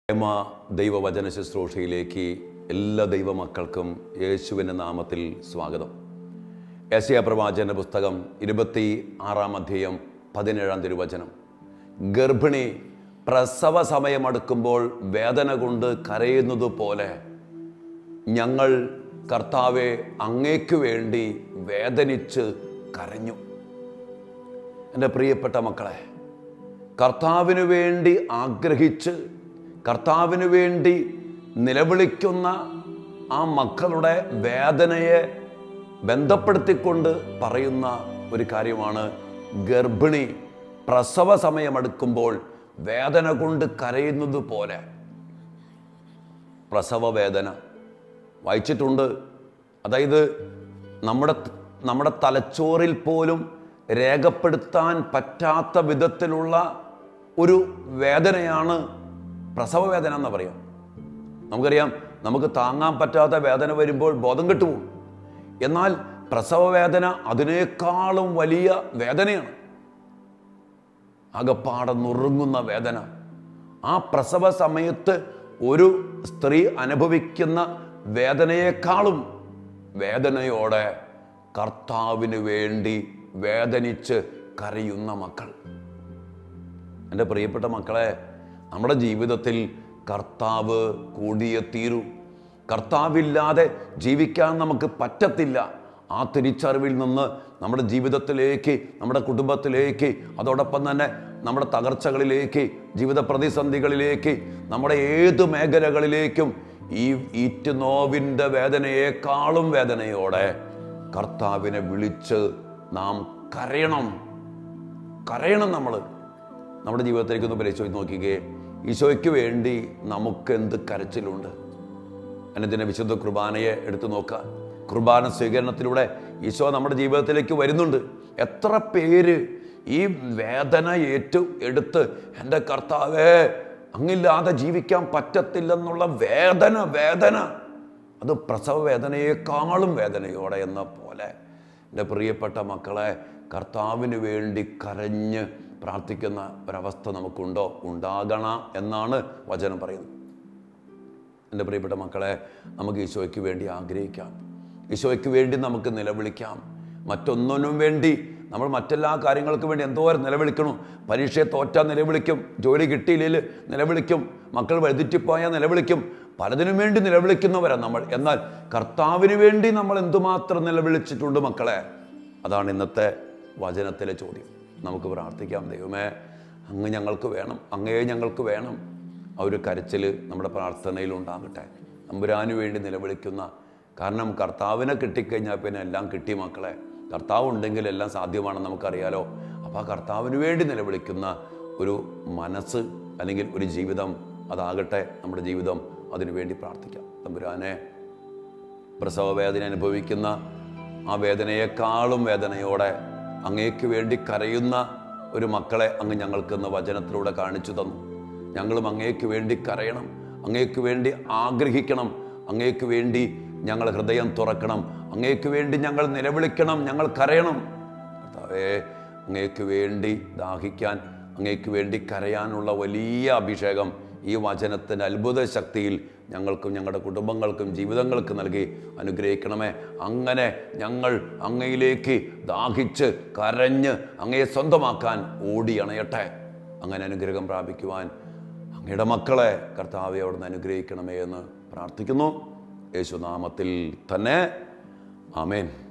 പ്രേമ ദൈവവചന ശുശ്രൂഷയിലേക്ക് എല്ലാ ദൈവമക്കൾക്കും യേശുവിൻ്റെ നാമത്തിൽ സ്വാഗതം ഏഷ്യ പ്രവാചന പുസ്തകം ഇരുപത്തി ആറാം അധ്യായം പതിനേഴാം തിരുവചനം ഗർഭിണി പ്രസവ സമയമടുക്കുമ്പോൾ വേദന കൊണ്ട് കരയുന്നത് പോലെ ഞങ്ങൾ കർത്താവെ അങ്ങേക്ക് വേണ്ടി വേദനിച്ച് കരഞ്ഞു എൻ്റെ പ്രിയപ്പെട്ട മക്കളെ കർത്താവിന് വേണ്ടി ആഗ്രഹിച്ച് കർത്താവിന് വേണ്ടി നിലവിളിക്കുന്ന ആ മക്കളുടെ വേദനയെ ബന്ധപ്പെടുത്തിക്കൊണ്ട് പറയുന്ന ഒരു കാര്യമാണ് ഗർഭിണി പ്രസവ സമയമടുക്കുമ്പോൾ വേദന കൊണ്ട് കരയുന്നത് പോലെ പ്രസവ വേദന വായിച്ചിട്ടുണ്ട് അതായത് നമ്മുടെ നമ്മുടെ തലച്ചോറിൽ പോലും രേഖപ്പെടുത്താൻ പറ്റാത്ത വിധത്തിലുള്ള ഒരു വേദനയാണ് പ്രസവ വേദന എന്ന് പറയാം നമുക്കറിയാം നമുക്ക് താങ്ങാൻ പറ്റാത്ത വേദന വരുമ്പോൾ ബോധം കെട്ടുപോകും എന്നാൽ പ്രസവ വേദന അതിനേക്കാളും വലിയ വേദനയാണ് അകപ്പാടെ നുറുങ്ങുന്ന വേദന ആ പ്രസവ സമയത്ത് ഒരു സ്ത്രീ അനുഭവിക്കുന്ന വേദനയെക്കാളും വേദനയോടെ കർത്താവിന് വേണ്ടി വേദനിച്ച് കരയുന്ന മക്കൾ എൻ്റെ പ്രിയപ്പെട്ട മക്കളെ നമ്മുടെ ജീവിതത്തിൽ കർത്താവ് കൂടിയേ തീരൂ കർത്താവില്ലാതെ ജീവിക്കാൻ നമുക്ക് പറ്റത്തില്ല ആ തിരിച്ചറിവിൽ നിന്ന് നമ്മുടെ ജീവിതത്തിലേക്ക് നമ്മുടെ കുടുംബത്തിലേക്ക് അതോടൊപ്പം തന്നെ നമ്മുടെ തകർച്ചകളിലേക്ക് ജീവിത പ്രതിസന്ധികളിലേക്ക് നമ്മുടെ ഏത് മേഖലകളിലേക്കും ഈ ഈറ്റുനോവിൻ്റെ വേദനയേക്കാളും വേദനയോടെ കർത്താവിനെ വിളിച്ച് നാം കരയണം കരയണം നമ്മൾ നമ്മുടെ ജീവിതത്തിലേക്ക് ഒന്ന് പരിശോധിച്ച് നോക്കിക്കേ ഈശോയ്ക്ക് വേണ്ടി നമുക്ക് എന്ത് കരച്ചിലുണ്ട് അനുദിന വിശുദ്ധ കുർബാനയെ എടുത്തു നോക്കുക കുർബാന സ്വീകരണത്തിലൂടെ ഈശോ നമ്മുടെ ജീവിതത്തിലേക്ക് വരുന്നുണ്ട് എത്ര പേര് ഈ വേദന ഏറ്റു എടുത്ത് എൻ്റെ കർത്താവേ അങ്ങില്ലാതെ ജീവിക്കാൻ പറ്റത്തില്ലെന്നുള്ള വേദന വേദന അത് പ്രസവ വേദനയേക്കാളും വേദനയോടെ എന്ന പോലെ എൻ്റെ പ്രിയപ്പെട്ട മക്കളെ കർത്താവിന് വേണ്ടി കരഞ്ഞ് പ്രാർത്ഥിക്കുന്ന ഒരവസ്ഥ നമുക്കുണ്ടോ ഉണ്ടാകണ എന്നാണ് വചനം പറയുന്നത് എൻ്റെ പ്രിയപ്പെട്ട മക്കളെ നമുക്ക് ഈശോയ്ക്ക് വേണ്ടി ആഗ്രഹിക്കാം ഈശോയ്ക്ക് വേണ്ടി നമുക്ക് നിലവിളിക്കാം മറ്റൊന്നിനും വേണ്ടി നമ്മൾ മറ്റെല്ലാ കാര്യങ്ങൾക്ക് വേണ്ടി എന്തോരം നിലവിളിക്കണം പരീക്ഷയെ തോറ്റാൽ നിലവിളിക്കും ജോലി കിട്ടിയില്ലെങ്കിൽ നിലവിളിക്കും മക്കൾ വഴുതിറ്റിപ്പോയാൽ നിലവിളിക്കും പലതിനും വേണ്ടി നിലവിളിക്കുന്നവരാണ് നമ്മൾ എന്നാൽ കർത്താവിന് വേണ്ടി നമ്മൾ എന്തുമാത്രം നിലവിളിച്ചിട്ടുണ്ട് മക്കളെ അതാണ് ഇന്നത്തെ വചനത്തിലെ ചോദ്യം നമുക്ക് പ്രാർത്ഥിക്കാം ദൈവമേ അങ്ങ് ഞങ്ങൾക്ക് വേണം അങ്ങയെ ഞങ്ങൾക്ക് വേണം ആ ഒരു കരച്ചിൽ നമ്മുടെ പ്രാർത്ഥനയിൽ ഉണ്ടാകട്ടെ നമ്പുരാന് വേണ്ടി നിലവിളിക്കുന്ന കാരണം കർത്താവിനെ കിട്ടിക്കഴിഞ്ഞാൽ പിന്നെ എല്ലാം കിട്ടി മക്കളെ കർത്താവ് ഉണ്ടെങ്കിൽ എല്ലാം സാധ്യമാണെന്ന് നമുക്കറിയാലോ അപ്പോൾ ആ കർത്താവിന് വേണ്ടി നിലവിളിക്കുന്ന ഒരു മനസ്സ് അല്ലെങ്കിൽ ഒരു ജീവിതം അതാകട്ടെ നമ്മുടെ ജീവിതം അതിനു വേണ്ടി പ്രാർത്ഥിക്കാം തമ്പുരാനെ പ്രസവ വേദന അനുഭവിക്കുന്ന ആ വേദനയെക്കാളും വേദനയോടെ അങ്ങേക്ക് വേണ്ടി കരയുന്ന ഒരു മക്കളെ അങ്ങ് ഞങ്ങൾക്കിന്ന് വചനത്തിലൂടെ കാണിച്ചു തന്നു ഞങ്ങളും അങ്ങേക്ക് വേണ്ടി കരയണം അങ്ങേക്ക് വേണ്ടി ആഗ്രഹിക്കണം അങ്ങേക്ക് വേണ്ടി ഞങ്ങൾ ഹൃദയം തുറക്കണം അങ്ങേക്ക് വേണ്ടി ഞങ്ങൾ നിലവിളിക്കണം ഞങ്ങൾ കരയണം കർത്താവേ അങ്ങേക്ക് വേണ്ടി ദാഹിക്കാൻ അങ്ങേക്ക് വേണ്ടി കരയാനുള്ള വലിയ അഭിഷേകം ഈ വചനത്തിൻ്റെ അത്ഭുത ശക്തിയിൽ ഞങ്ങൾക്കും ഞങ്ങളുടെ കുടുംബങ്ങൾക്കും ജീവിതങ്ങൾക്കും നൽകി അനുഗ്രഹിക്കണമേ അങ്ങനെ ഞങ്ങൾ അങ്ങയിലേക്ക് ദാഹിച്ച് കരഞ്ഞ് അങ്ങയെ സ്വന്തമാക്കാൻ ഓടി അണയട്ടെ അങ്ങനെ അനുഗ്രഹം പ്രാപിക്കുവാൻ അങ്ങയുടെ മക്കളെ കർത്താവെ അവിടുന്ന് അനുഗ്രഹിക്കണമേ എന്ന് പ്രാർത്ഥിക്കുന്നു യേശുനാമത്തിൽ തന്നെ ആമേൻ